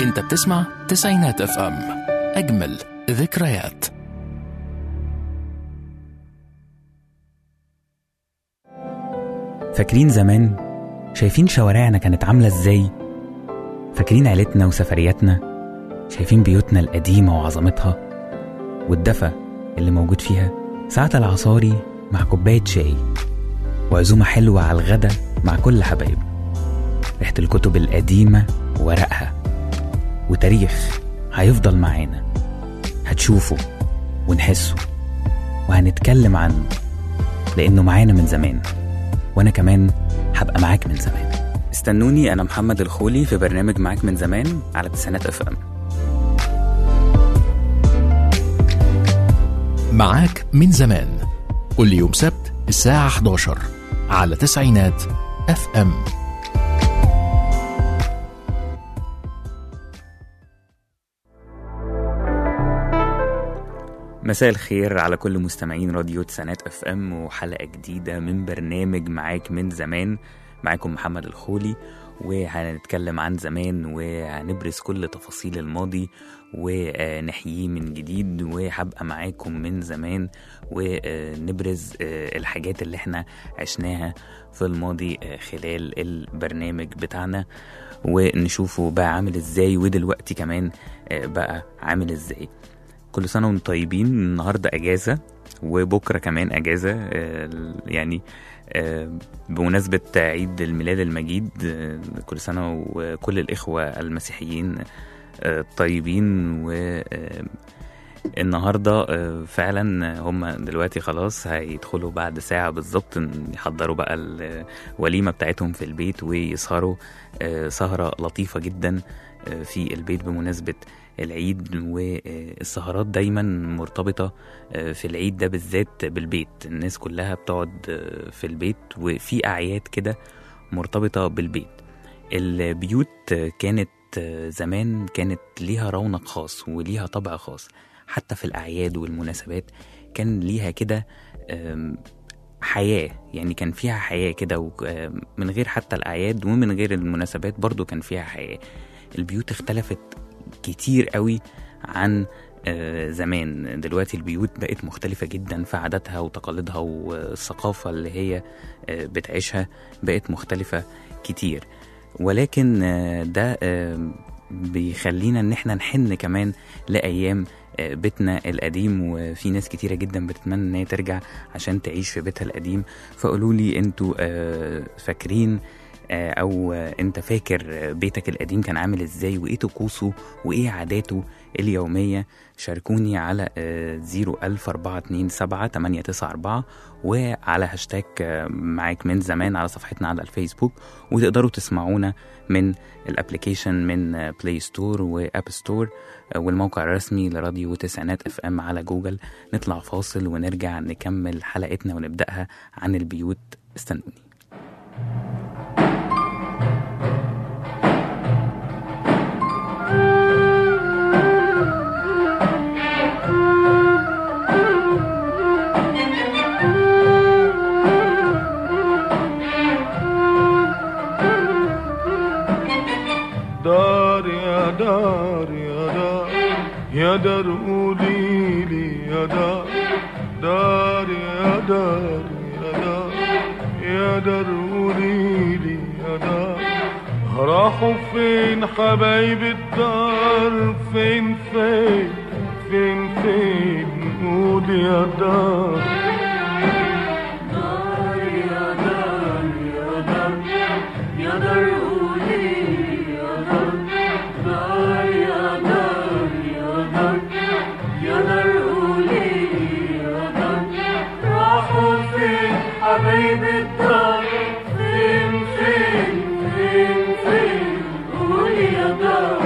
انت بتسمع تسعينات اف ام اجمل ذكريات فاكرين زمان شايفين شوارعنا كانت عاملة ازاي فاكرين عيلتنا وسفرياتنا شايفين بيوتنا القديمة وعظمتها والدفى اللي موجود فيها ساعة العصاري مع كوباية شاي وعزومة حلوة على الغدا مع كل حبايب ريحة الكتب القديمة وورقها وتاريخ هيفضل معانا هتشوفه ونحسه وهنتكلم عنه لأنه معانا من زمان وأنا كمان هبقى معاك من زمان استنوني أنا محمد الخولي في برنامج معاك من زمان على تسعينات اف ام معاك من زمان كل يوم سبت الساعة 11 على تسعينات اف ام مساء الخير على كل مستمعين راديو تسعينات اف ام وحلقة جديدة من برنامج معاك من زمان معاكم محمد الخولي وهنتكلم عن زمان وهنبرز كل تفاصيل الماضي ونحييه من جديد وهبقى معاكم من زمان ونبرز الحاجات اللي احنا عشناها في الماضي خلال البرنامج بتاعنا ونشوفه بقى عامل ازاي ودلوقتي كمان بقى عامل ازاي كل سنة وانتم طيبين النهاردة أجازة وبكرة كمان أجازة آه، يعني آه، بمناسبة عيد الميلاد المجيد آه، كل سنة وكل الإخوة المسيحيين آه، طيبين و آه، النهاردة آه، فعلا هم دلوقتي خلاص هيدخلوا بعد ساعة بالظبط إن يحضروا بقى الوليمة بتاعتهم في البيت ويسهروا آه، سهرة لطيفة جدا آه، في البيت بمناسبة العيد والسهرات دايما مرتبطة آه، في العيد ده بالذات بالبيت الناس كلها بتقعد آه، في البيت وفي أعياد كده مرتبطة بالبيت البيوت آه، كانت آه، زمان كانت ليها رونق خاص وليها طبع خاص حتى في الأعياد والمناسبات كان ليها كده آم، حياة يعني كان فيها حياة كده وك- آم، من غير حتى الأعياد ومن غير المناسبات برضو كان فيها حياة البيوت اختلفت كتير قوي عن آه، زمان دلوقتي البيوت بقت مختلفة جدا في عاداتها وتقاليدها والثقافة اللي هي آه، بتعيشها بقت مختلفة كتير ولكن آه، ده آه، بيخلينا ان احنا نحن كمان لأيام آه، بيتنا القديم وفي ناس كتيرة جدا بتتمنى ان هي ترجع عشان تعيش في بيتها القديم فقولوا لي انتوا آه، فاكرين آه، او آه، انت فاكر آه، بيتك القديم كان عامل ازاي وايه طقوسه وايه عاداته اليومية شاركوني على زيرو ألف أربعة اتنين سبعة تمانية تسعة أربعة وعلى هاشتاج آه، معاك من زمان على صفحتنا على الفيسبوك وتقدروا تسمعونا من الابليكيشن من آه، بلاي ستور واب ستور آه، والموقع الرسمي لراديو تسعينات اف ام على جوجل نطلع فاصل ونرجع نكمل حلقتنا ونبدأها عن البيوت استنوني دار يا دار يا دار يا دار قولي لي يا دار دار يا دار يا دار يا دار قولي لي يا دار راحوا فين حبايب الدار فين فين فين فين قول يا دار حبايب الدار فين فين فين فين قول يا دار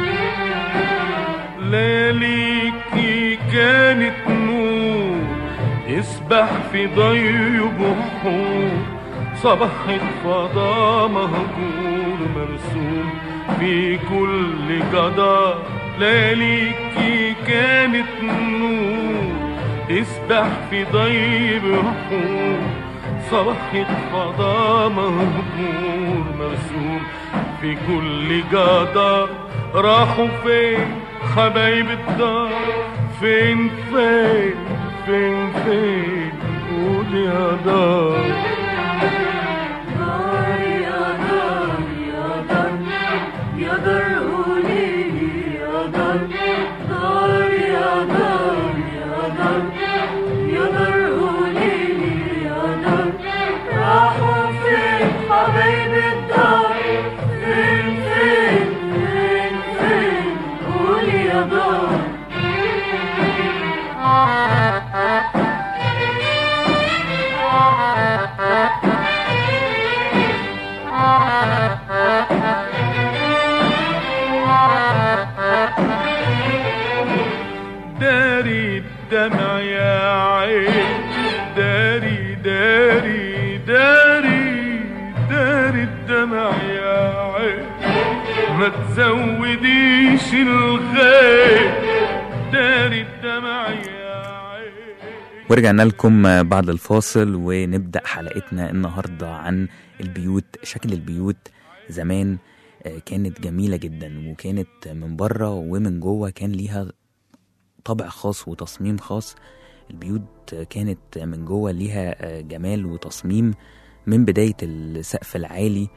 ليليكي كانت نور يسبح في ضي بحور صبحت فضاء مهجور مرسوم في كل جدار ليليكي كانت نور يسبح في ضي بحور صبحت فضاء مهجور مرسوم في كل جدار راحوا فين حبايب الدار فين فين فين فين قول يا دار دار يا دار يا دار يا دار قوليلي يا دار دار يا دار يا دار يا دار قوليلي يا دار راحوا فين حبايب الدار فين فين فين فين قولي يا دار داري الدمع يا عين داري داري داري داري الدمع يا عين ما تزوديش الغيب داري الدمع يا عين ورجعنا لكم بعد الفاصل ونبدأ حلقتنا النهاردة عن البيوت شكل البيوت زمان آه، كانت جميلة جدا وكانت من بره ومن جوه كان ليها طابع خاص وتصميم خاص البيوت كانت من جوه ليها آه، جمال وتصميم من بداية السقف العالي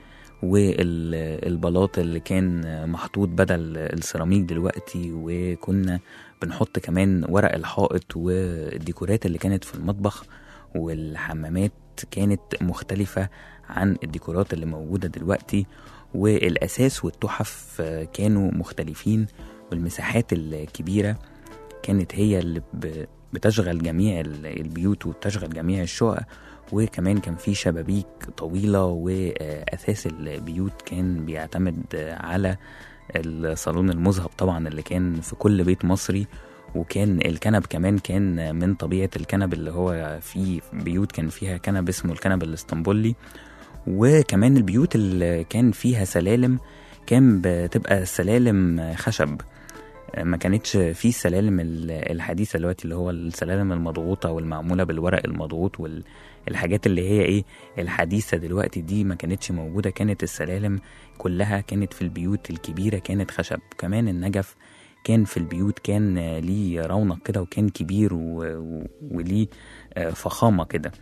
والبلاط اللي كان محطوط بدل السيراميك دلوقتي وكنا بنحط كمان ورق الحائط والديكورات اللي كانت في المطبخ والحمامات كانت مختلفة عن الديكورات اللي موجودة دلوقتي والأساس والتحف كانوا مختلفين والمساحات الكبيرة كانت هي اللي ب- بتشغل جميع ال- البيوت وبتشغل جميع الشقق وكمان كان في شبابيك طويلة وأساس البيوت كان بيعتمد على الصالون المذهب طبعا اللي كان في كل بيت مصري وكان الكنب كمان كان من طبيعة الكنب اللي هو في بيوت كان فيها كنب اسمه الكنب الاسطنبولي وكمان البيوت اللي كان فيها سلالم كان بتبقى سلالم خشب ما كانتش في السلالم ال- الحديثة دلوقتي اللي هو السلالم المضغوطة والمعمولة بالورق المضغوط والحاجات اللي هي ايه الحديثة دلوقتي دي ما كانتش موجودة كانت السلالم كلها كانت في البيوت الكبيرة كانت خشب كمان النجف كان في البيوت كان آه، ليه رونق كده وكان كبير و- و- وليه آه، فخامة كده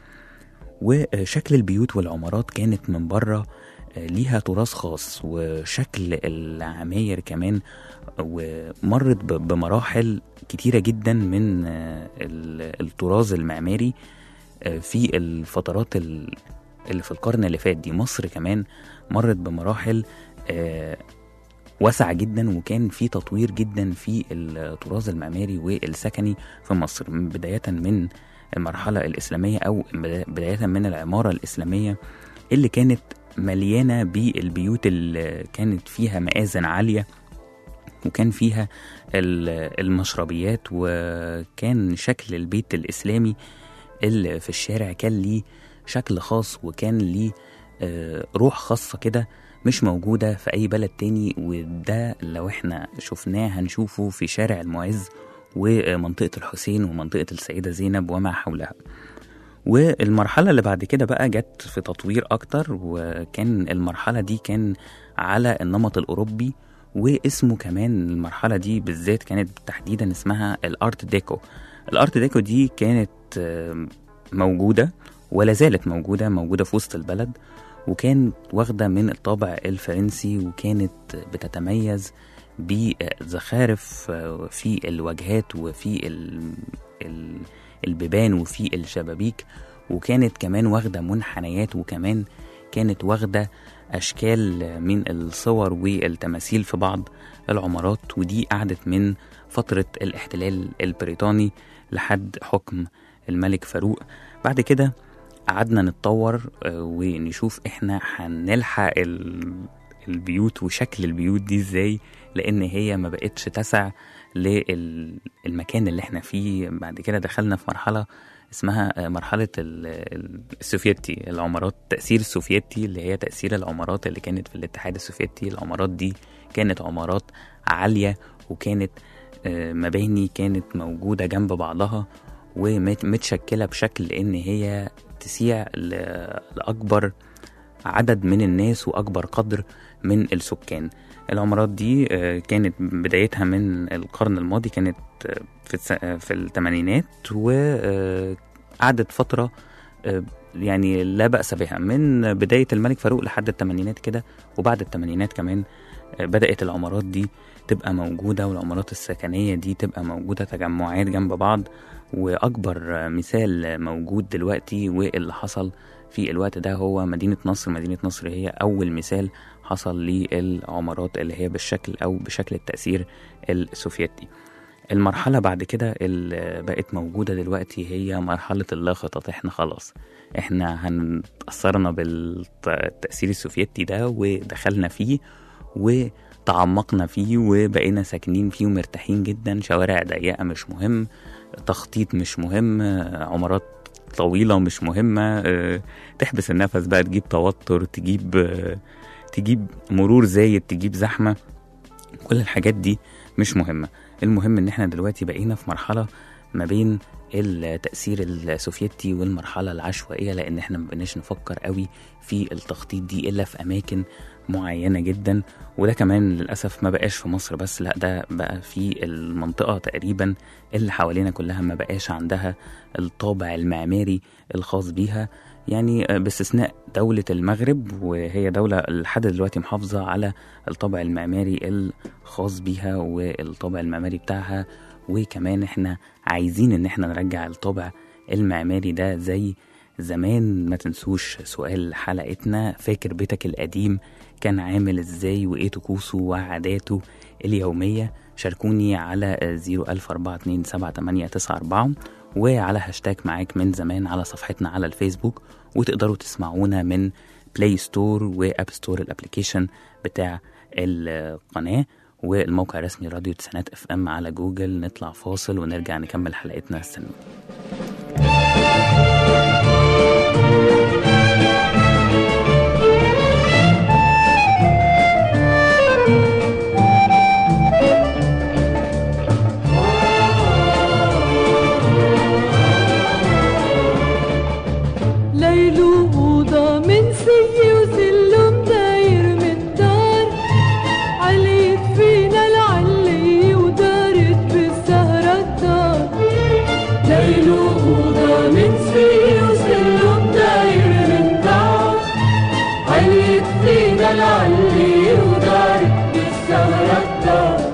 وشكل البيوت والعمارات كانت من بره آه، ليها تراث خاص وشكل العماير كمان ومرت ب- بمراحل كتيرة جدا من آه، ال- الطراز المعماري آه، في الفترات ال- اللي في القرن اللي فات دي مصر كمان مرت بمراحل آه، واسعة جدا وكان في تطوير جدا في الطراز المعماري والسكني في مصر من بداية من المرحلة الإسلامية أو بداية من العمارة الإسلامية اللي كانت مليانة بالبيوت اللي كانت فيها مآذن عالية وكان فيها ال- المشربيات وكان شكل البيت الإسلامي اللي في الشارع كان ليه شكل خاص وكان ليه آه، روح خاصة كده مش موجودة في أي بلد تاني وده لو احنا شفناه هنشوفه في شارع المعز ومنطقة الحسين ومنطقة السيدة زينب وما حولها والمرحلة اللي بعد كده بقى جت في تطوير أكتر وكان المرحلة دي كان على النمط الأوروبي واسمه كمان المرحلة دي بالذات كانت تحديدا اسمها الارت ديكو الارت ديكو دي كانت آه، موجودة ولا زالت موجودة موجودة في وسط البلد وكانت واخدة من الطابع الفرنسي وكانت بتتميز بزخارف آه، في الواجهات وفي ال- ال- البيبان وفي الشبابيك وكانت كمان واخدة منحنيات وكمان كانت واخدة أشكال من الصور والتماثيل في بعض العمارات ودي قعدت من فترة الاحتلال البريطاني لحد حكم الملك فاروق بعد كده قعدنا نتطور آه، ونشوف احنا هنلحق ال- البيوت وشكل البيوت دي ازاي لان هي ما بقتش تسع للمكان اللي احنا فيه بعد كده دخلنا في مرحلة اسمها آه، مرحلة ال- ال- السوفيتي العمارات التأثير السوفيتي اللي هي تأثير العمارات اللي كانت في الاتحاد السوفيتي العمارات دي كانت عمارات عالية وكانت آه، مباني كانت موجودة جنب بعضها ومتشكلة بشكل إن هي تسيع ل- لأكبر عدد من الناس واكبر قدر من السكان العمارات دي آه، كانت بدايتها من القرن الماضي كانت آه، في الس- آه، في الثمانينات وقعدت فتره آه، يعني لا بأس بها من بداية الملك فاروق لحد الثمانينات كده وبعد الثمانينات كمان آه، بدأت العمارات دي تبقى موجودة والعمارات السكنية دي تبقى موجودة تجمعات جنب بعض وأكبر آه، مثال موجود دلوقتي واللي حصل في الوقت ده هو مدينة نصر مدينة نصر هي أول مثال حصل للعمارات اللي هي بالشكل أو بشكل التأثير السوفيتي المرحلة بعد كده اللي بقت موجودة دلوقتي هي مرحلة اللا خطط احنا خلاص احنا هنتأثرنا بالتأثير السوفيتي ده ودخلنا فيه وتعمقنا فيه وبقينا ساكنين فيه ومرتاحين جدا شوارع ضيقة مش مهم تخطيط مش مهم عمارات طويلة مش مهمة اه، تحبس النفس بقى تجيب توتر تجيب اه، تجيب مرور زايد تجيب زحمة كل الحاجات دي مش مهمة المهم ان احنا دلوقتي بقينا في مرحلة ما بين التأثير السوفيتي والمرحلة العشوائية لأن احنا مبقناش نفكر قوي في التخطيط دي إلا في أماكن معينة جدا وده كمان للأسف ما بقاش في مصر بس لا ده بقى في المنطقة تقريبا اللي حوالينا كلها ما بقاش عندها الطابع المعماري الخاص بيها يعني باستثناء دولة المغرب وهي دولة لحد دلوقتي محافظة على الطابع المعماري الخاص بيها والطابع المعماري بتاعها وكمان احنا عايزين ان احنا نرجع الطابع المعماري ده زي زمان ما تنسوش سؤال حلقتنا فاكر بيتك القديم كان عامل ازاي وايه طقوسه وعاداته اليومية شاركوني على 004278894 وعلى هاشتاج معاك من زمان على صفحتنا على الفيسبوك وتقدروا تسمعونا من بلاي ستور واب ستور الابليكيشن بتاع القناة والموقع الرسمي راديو تسعينات اف ام على جوجل نطلع فاصل ونرجع نكمل حلقتنا استنوا ليل وأوضة من سي وسلم داير من دار عليت فينا العلي ودارت بالسهرة الدار ليل وأوضة من سي وسلم داير من دار عليت فينا العلي ودارت بالسهرة الدار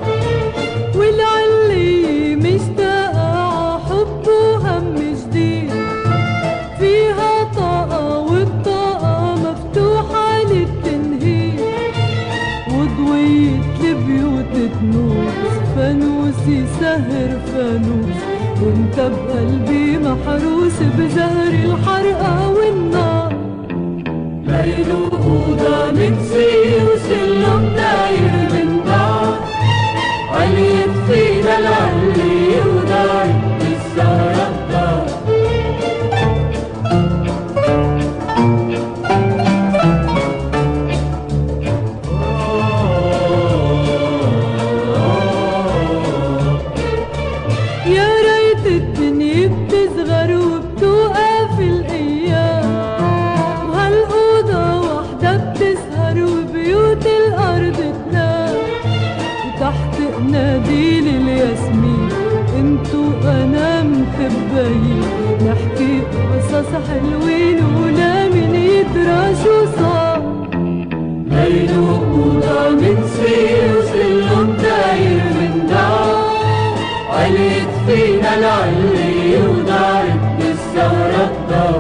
والعلي مشتاقة حب وهم جديد فيها طاقة والطاقة مفتوحة للتنهيد وضوية البيوت تنوس فانوس يسهر فانوس وانت بقلبي محروس بزهر الحرقة والنار ليل وأوضة من سي وسلم داير من دار عليت فينا العلي وداير بالسهرة الدار يا ريت الدنيا بتصغر وبتوقف الأيام وهالأوضة وحدة بتسهر وبيوت الأرض تنام وتحت قناديل الياسمين انتو أنا مخبيين نحكي قصص حلوين ولا من يدرى شو صار ليل وأوضة من سير وسلم داير من دار عليت فينا العلي ودارت بالسهرة الدار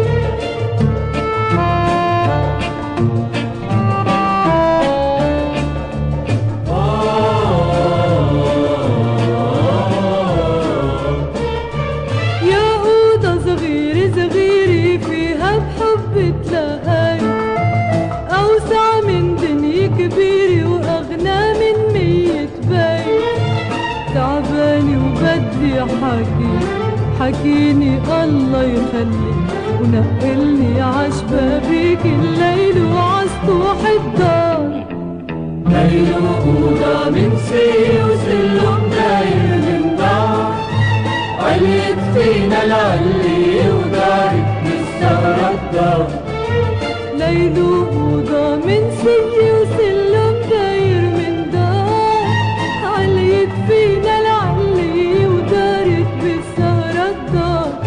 يا أوضة صغيرة صغيرة فيها بحب تلاقي أوسع من دنيا كبيرة وأغنى من مية بيت تعبانة وبدي حكي حكيني الله يخليك ونقلني عشبابيك الليل وعسطوح الدار ليل وأوضة من سي وسلم داير من دار عليت فينا العلي ودارت بالسهرة الدار ليل عشية وسلم داير من دار عليت فينا العلية ودارت بالسهرة الدار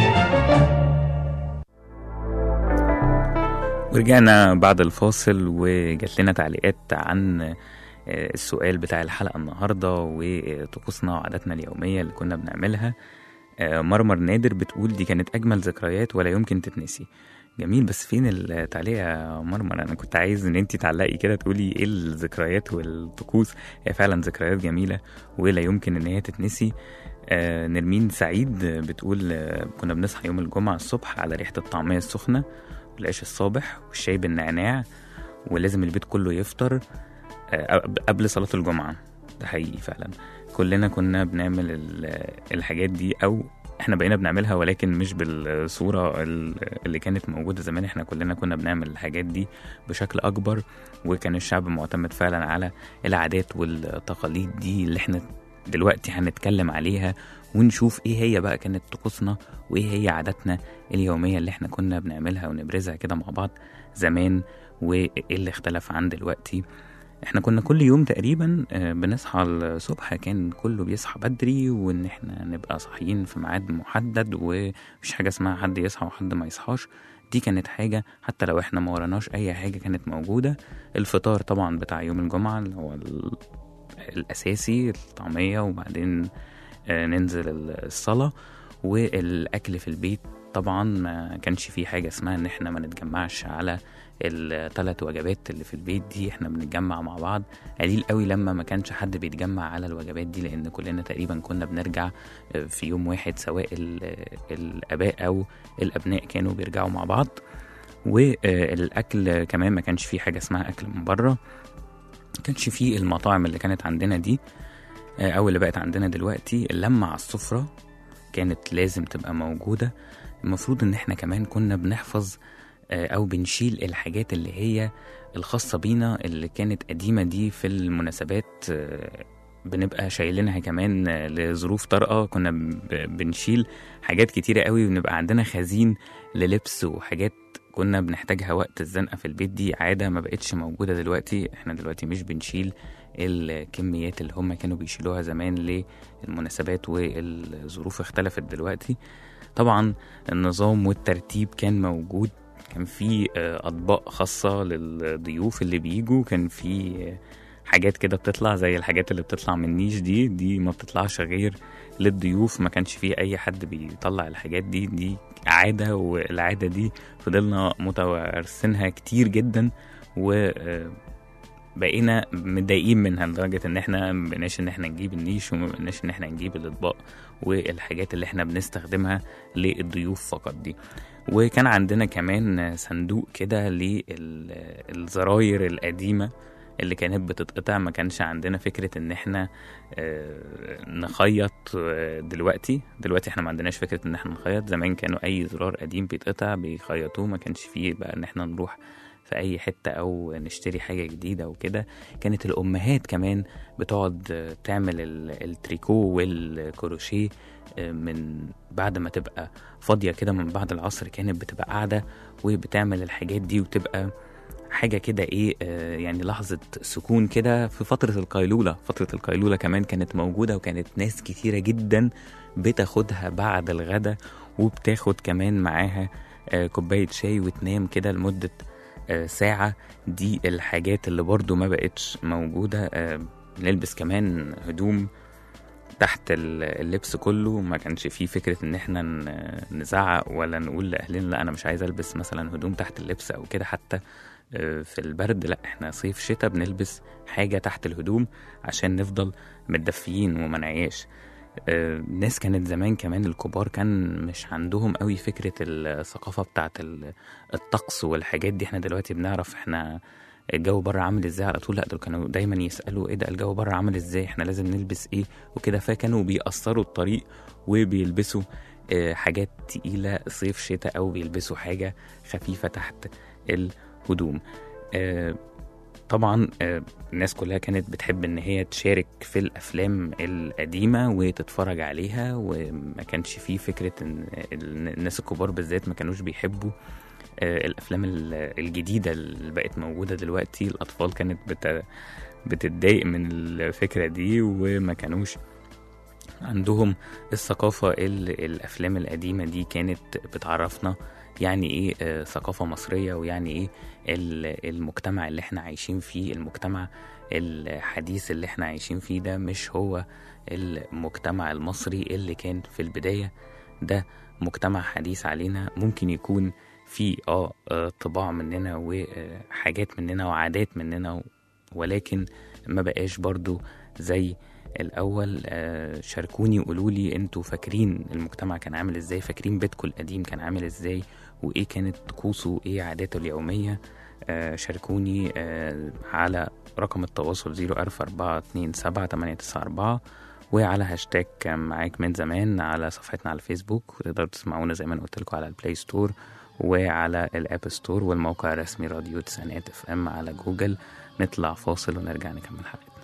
ورجعنا بعد الفاصل وجات لنا تعليقات عن آه، السؤال بتاع الحلقة النهاردة وطقوسنا وعاداتنا اليومية اللي كنا بنعملها آه، مرمر نادر بتقول دي كانت أجمل ذكريات ولا يمكن تتنسي جميل بس فين التعليق يا مرمر انا كنت عايز ان انت تعلقي كده تقولي ايه الذكريات والطقوس هي فعلا ذكريات جميله ولا يمكن ان هي تتنسي آه نرمين سعيد بتقول آه كنا بنصحى يوم الجمعه الصبح على ريحه الطعميه السخنه والعيش الصابح والشاي بالنعناع ولازم البيت كله يفطر آه قبل صلاه الجمعه ده حقيقي فعلا كلنا كنا بنعمل ال- الحاجات دي او احنا بقينا بنعملها ولكن مش بالصورة ال- اللي كانت موجودة زمان احنا كلنا كنا بنعمل الحاجات دي بشكل أكبر وكان الشعب معتمد فعلا على العادات والتقاليد دي اللي احنا دلوقتي هنتكلم عليها ونشوف ايه هي بقى كانت طقوسنا وايه هي عاداتنا اليومية اللي احنا كنا بنعملها ونبرزها كده مع بعض زمان وايه اللي اختلف عن دلوقتي احنا كنا كل يوم تقريبا آه، بنصحى الصبح كان كله بيصحى بدري وان احنا نبقى صاحيين في ميعاد محدد ومفيش حاجة اسمها حد يصحى وحد ما يصحاش دي كانت حاجة حتى لو احنا ما وراناش اي حاجة كانت موجودة الفطار طبعا بتاع يوم الجمعة اللي هو ال- الاساسي الطعمية وبعدين آه، ننزل الصلاة والاكل في البيت طبعا ما كانش فيه حاجة اسمها ان احنا ما نتجمعش على الثلاث وجبات اللي في البيت دي احنا بنتجمع مع بعض قليل قوي لما ما كانش حد بيتجمع على الوجبات دي لان كلنا تقريبا كنا بنرجع في يوم واحد سواء ال- الاباء او الابناء كانوا بيرجعوا مع بعض والاكل كمان ما كانش فيه حاجه اسمها اكل من بره ما كانش فيه المطاعم اللي كانت عندنا دي آه، او اللي بقت عندنا دلوقتي اللمه على السفره كانت لازم تبقى موجوده المفروض ان احنا كمان كنا بنحفظ آه، او بنشيل الحاجات اللي هي الخاصة بينا اللي كانت قديمة دي في المناسبات آه، بنبقى شايلينها كمان آه، لظروف طارئة كنا ب- بنشيل حاجات كتيرة قوي ونبقى عندنا خزين للبس وحاجات كنا بنحتاجها وقت الزنقة في البيت دي عادة ما بقتش موجودة دلوقتي احنا دلوقتي مش بنشيل الكميات اللي هم كانوا بيشيلوها زمان للمناسبات والظروف اختلفت دلوقتي طبعا النظام والترتيب كان موجود كان في آه، اطباق خاصه للضيوف اللي بيجوا كان في آه، حاجات كده بتطلع زي الحاجات اللي بتطلع من النيش دي دي ما بتطلعش غير للضيوف ما كانش فيه اي حد بيطلع الحاجات دي دي عاده والعاده دي فضلنا متوارثينها كتير جدا و آه، بقينا متضايقين منها لدرجة إن إحنا مبقناش إن إحنا نجيب النيش ومبقناش إن إحنا نجيب الأطباق والحاجات اللي إحنا بنستخدمها للضيوف فقط دي وكان عندنا كمان صندوق كده للزراير القديمة اللي كانت بتتقطع ما كانش عندنا فكرة ان احنا آه، نخيط آه، دلوقتي دلوقتي احنا ما عندناش فكرة ان احنا نخيط زمان كانوا اي زرار قديم بيتقطع بيخيطوه ما كانش فيه بقى ان احنا نروح في اي حتة او نشتري حاجة جديدة وكده كانت الامهات كمان بتقعد آه، تعمل ال- التريكو والكروشيه آه، من بعد ما تبقى فاضية كده من بعد العصر كانت بتبقى قاعدة وبتعمل الحاجات دي وتبقى حاجة كده ايه آه، يعني لحظة سكون كده في فترة القيلولة فترة القيلولة كمان كانت موجودة وكانت ناس كتيرة جدا بتاخدها بعد الغدا وبتاخد كمان معاها آه، كوباية شاي وتنام كده لمدة آه، ساعة دي الحاجات اللي برضو ما بقتش موجودة آه، نلبس كمان هدوم تحت ال- اللبس كله ما كانش فيه فكرة ان احنا ن- نزعق ولا نقول لأهلنا لا انا مش عايز البس مثلا هدوم تحت اللبس او كده حتى آه، في البرد لا احنا صيف شتاء بنلبس حاجة تحت الهدوم عشان نفضل متدفيين ومنعياش آه، الناس كانت زمان كمان الكبار كان مش عندهم قوي فكرة الثقافة بتاعت ال- الطقس والحاجات دي احنا دلوقتي بنعرف احنا الجو بره عامل ازاي على طول لا دول كانوا دايما يسالوا ايه ده الجو بره عامل ازاي احنا لازم نلبس ايه وكده فكانوا بيأثروا الطريق وبيلبسوا آه، حاجات تقيلة صيف شتاء أو بيلبسوا حاجة خفيفة تحت الهدوم آه، طبعا آه، الناس كلها كانت بتحب ان هي تشارك في الافلام القديمه وتتفرج عليها وما كانش فيه فكره ان ال- الناس الكبار بالذات ما كانوش بيحبوا آه، الافلام ال- الجديده اللي بقت موجوده دلوقتي الاطفال كانت بت... بتتضايق من الفكره دي وما كانوش عندهم الثقافة اللي الأفلام القديمة دي كانت بتعرفنا يعني إيه آه، ثقافة مصرية ويعني إيه ال- المجتمع اللي إحنا عايشين فيه المجتمع الحديث اللي إحنا عايشين فيه ده مش هو المجتمع المصري اللي كان في البداية ده مجتمع حديث علينا ممكن يكون فيه آه آه، طباع مننا وحاجات مننا وعادات مننا ولكن ما بقاش برضو زي الاول آه، شاركوني وقولوا لي انتوا فاكرين المجتمع كان عامل ازاي فاكرين بيتكم القديم كان عامل ازاي وايه كانت طقوسه وايه عاداته اليوميه آه، شاركوني آه، على رقم التواصل 00427 وعلى هاشتاج معاك من زمان على صفحتنا على الفيسبوك وتقدروا تسمعونا زي ما أنا قلت لكم على البلاي ستور وعلى الاب ستور والموقع الرسمي راديو تسعينات اف ام على جوجل نطلع فاصل ونرجع نكمل حلقتنا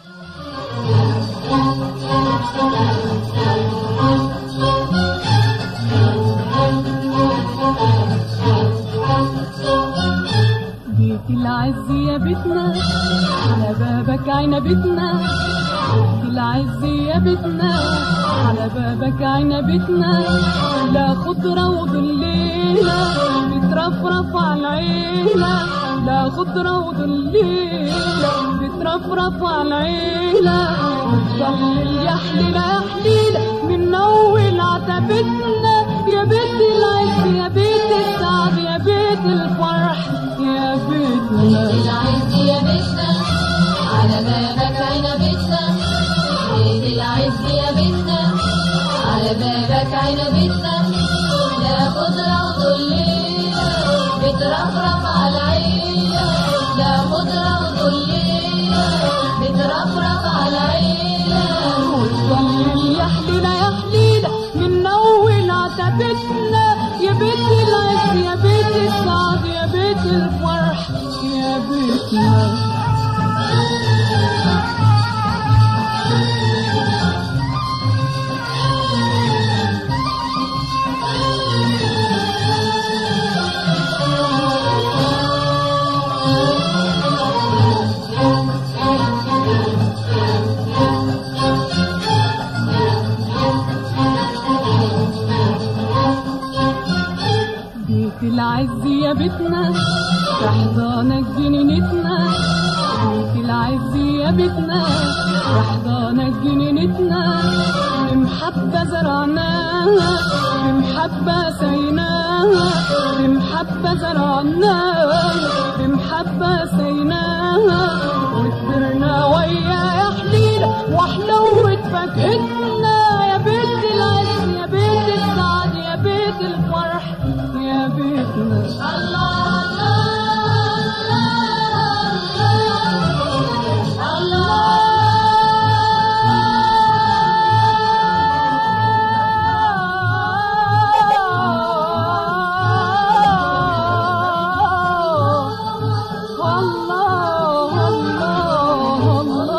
بيت العز يا بيتنا على بابك عنبتنا بيت العز يا بيتنا على بابك عنبتنا لا خضرة وظليلة بترفرف على العيلة لا خضرة وظليلة بترفرف على العيلة وتضل يا حليلة يا حليلة من أول عتبتنا يا بيت العز يا بيت السعد يا بيت الفرح يا بيتنا العز يا بيتنا على بابك عنبتنا بيت العز يا بيتنا على بابك عنبتنا لا خضرة وظليلة بترفرف على العيلة لا خضرة وظليلة بترفرف على العيلة وتضل يا حليلة يا حليلة من أول عتبتنا يا بيت العز يا بيت السعد يا بيت الفرح يا بيتنا بيت العز يا بيتنا تحضانك جنينتنا بيت العز يا بيتنا تحضانك جنينتنا بمحبة زرعناها بمحبة سيناها بمحبة زرعناها بمحبة سيناها وكبرنا ويا يا حليلة وحلوة فاكهتنا يا بيت العز يا بيت السعد يا بيت الفرح يا بيتنا الله الله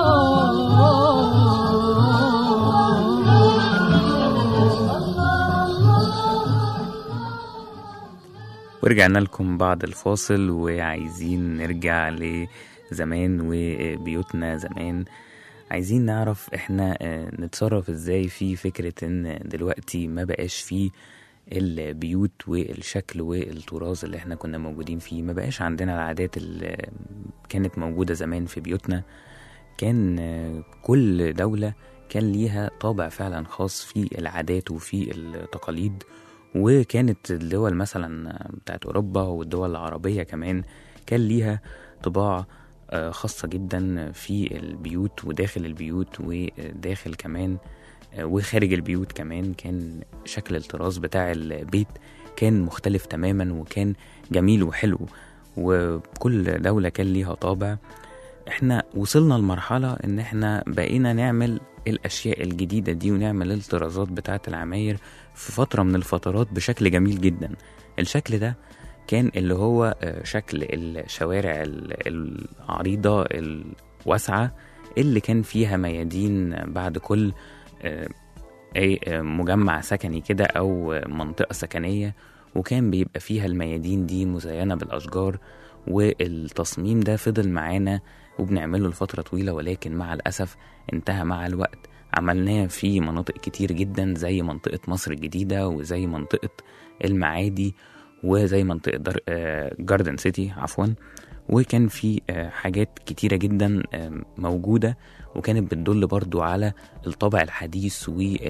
ورجعنا لكم بعد الفاصل وعايزين نرجع لزمان وبيوتنا زمان عايزين نعرف احنا آه، نتصرف ازاي في فكرة ان دلوقتي ما بقاش فيه البيوت والشكل والطراز اللي احنا كنا موجودين فيه ما بقاش عندنا العادات اللي كانت موجودة زمان في بيوتنا كان آه، كل دولة كان ليها طابع فعلا خاص في العادات وفي التقاليد وكانت الدول مثلا بتاعت أوروبا والدول العربية كمان كان ليها طباع آه، خاصة جدا في البيوت وداخل البيوت وداخل كمان آه، وخارج البيوت كمان كان شكل الطراز بتاع البيت كان مختلف تماما وكان جميل وحلو وكل دولة كان ليها طابع احنا وصلنا لمرحلة ان احنا بقينا نعمل الاشياء الجديدة دي ونعمل الطرازات بتاعة العماير في فترة من الفترات بشكل جميل جدا الشكل ده كان اللي هو آه، شكل الشوارع ال- العريضة الواسعة اللي كان فيها ميادين بعد كل آه، أي آه، مجمع سكني كده أو آه، منطقة سكنية وكان بيبقى فيها الميادين دي مزينة بالأشجار والتصميم ده فضل معانا وبنعمله لفترة طويلة ولكن مع الأسف انتهى مع الوقت عملناه في مناطق كتير جدا زي منطقة مصر الجديدة وزي منطقة المعادي وزي منطقة در... آه، جاردن سيتي عفوا وكان في آه، حاجات كتيرة جدا آه، موجودة وكانت بتدل برضو على الطابع الحديث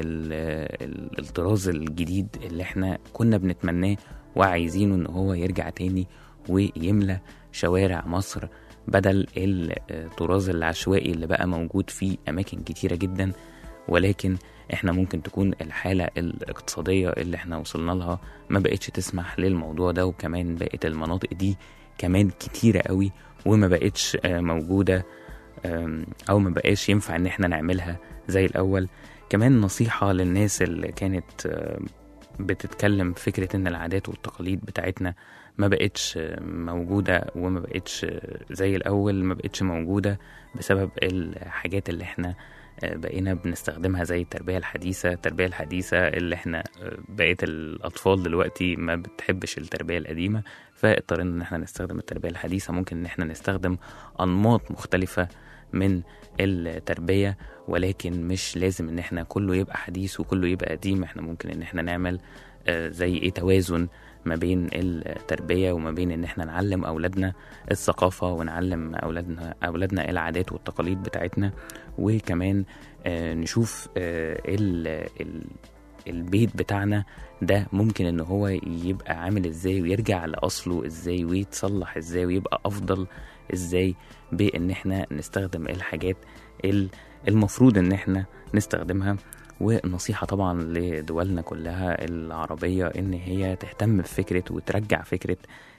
والطراز الجديد اللي احنا كنا بنتمناه وعايزينه ان هو يرجع تاني ويملى شوارع مصر بدل الطراز العشوائي اللي بقى موجود في أماكن كتيرة جدا ولكن احنا ممكن تكون الحالة الاقتصادية اللي احنا وصلنا لها ما بقتش تسمح للموضوع ده وكمان بقت المناطق دي كمان كتيرة قوي وما بقتش آه، موجودة آم، او ما بقاش ينفع ان احنا نعملها زي الاول كمان نصيحة للناس اللي كانت آه، بتتكلم فكرة ان العادات والتقاليد بتاعتنا ما بقتش آه، موجودة وما بقتش آه، زي الاول ما بقتش موجودة بسبب الحاجات اللي احنا آه، بقينا بنستخدمها زي التربية الحديثة التربية الحديثة اللي احنا آه، بقيت الأطفال دلوقتي ما بتحبش التربية القديمة فاضطرينا إن احنا نستخدم التربية الحديثة ممكن إن احنا نستخدم أنماط مختلفة من التربية ولكن مش لازم إن احنا كله يبقى حديث وكله يبقى قديم احنا ممكن إن احنا نعمل آه، زي ايه توازن ما بين التربية وما بين إن احنا نعلم أولادنا الثقافة ونعلم أولادنا أولادنا العادات والتقاليد بتاعتنا وكمان آه، نشوف آه، ال ال البيت بتاعنا ده ممكن ان هو يبقى عامل ازاي ويرجع لاصله ازاي ويتصلح ازاي ويبقى افضل ازاي بان احنا نستخدم الحاجات ال- المفروض ان احنا نستخدمها ونصيحة طبعا لدولنا كلها العربية ان هي تهتم بفكرة وترجع فكرة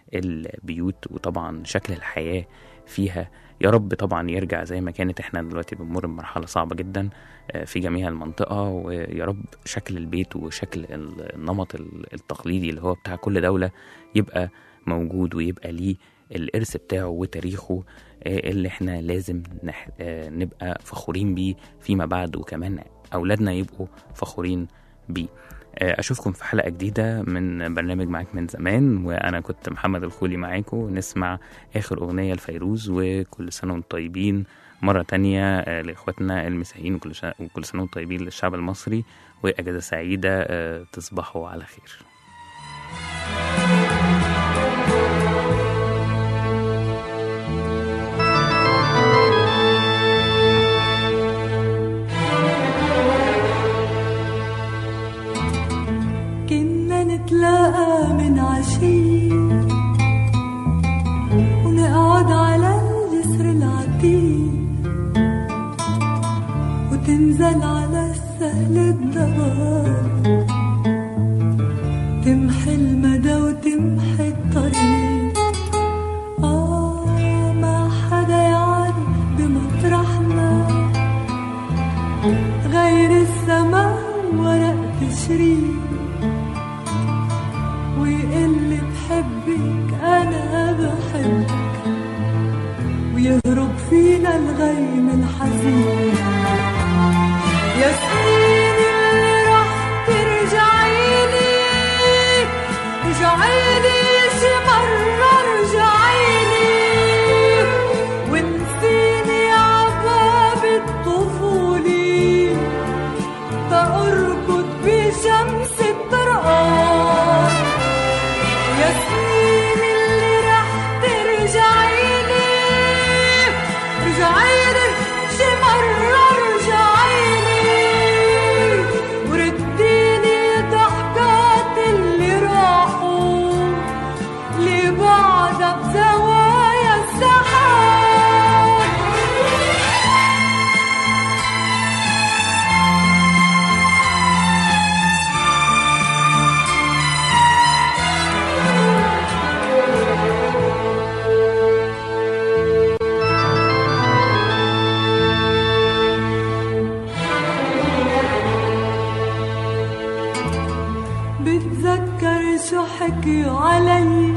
البيوت وطبعا شكل الحياة فيها يا رب طبعا يرجع زي ما كانت احنا دلوقتي بنمر بمرحلة صعبة جدا آه، في جميع المنطقة ويا رب شكل البيت وشكل ال- النمط ال- التقليدي اللي هو بتاع كل دولة يبقى موجود ويبقى ليه الإرث بتاعه وتاريخه آه، اللي احنا لازم نح... آه، نبقى فخورين بيه فيما بعد وكمان أولادنا يبقوا فخورين بيه آه، أشوفكم في حلقة جديدة من برنامج معاك من زمان وأنا كنت محمد الخولي معاكم نسمع آخر أغنية لفيروز وكل سنة وانتم طيبين مرة تانية آه، لإخواتنا المسيحيين وكل سنة وكل سنة وانتم طيبين للشعب المصري وأجازة سعيدة آه، تصبحوا على خير كنا نتلاقى من عشية ونقعد على الجسر العتيق وتنزل على السهل الضباب تمحي المدى وتمحي الطريق آه ما حدا يعرف بمطرحنا غير السما ورق تشريق ويقل بحبك انا بحبك ويهرب فينا الغيم الحزين يا سنين اللي راح ترجعيلي رجعيلي شي مرة رجعيلي ونسيني عباب الطفولي تأركض بشمس الطرقان يا سنين اللي رح ترجعيلي رجعيلي شي مرة رجعيلي ورديني ضحكات اللي راحوا اللي بعدها بزوايا السحاب بتذكر شو حكيوا علي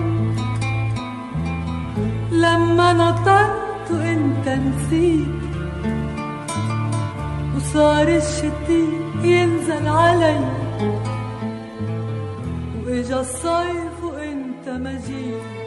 لما نطرت وانت نسيت وصار الشتي ينزل علي اجا الصيف وانت ما جيت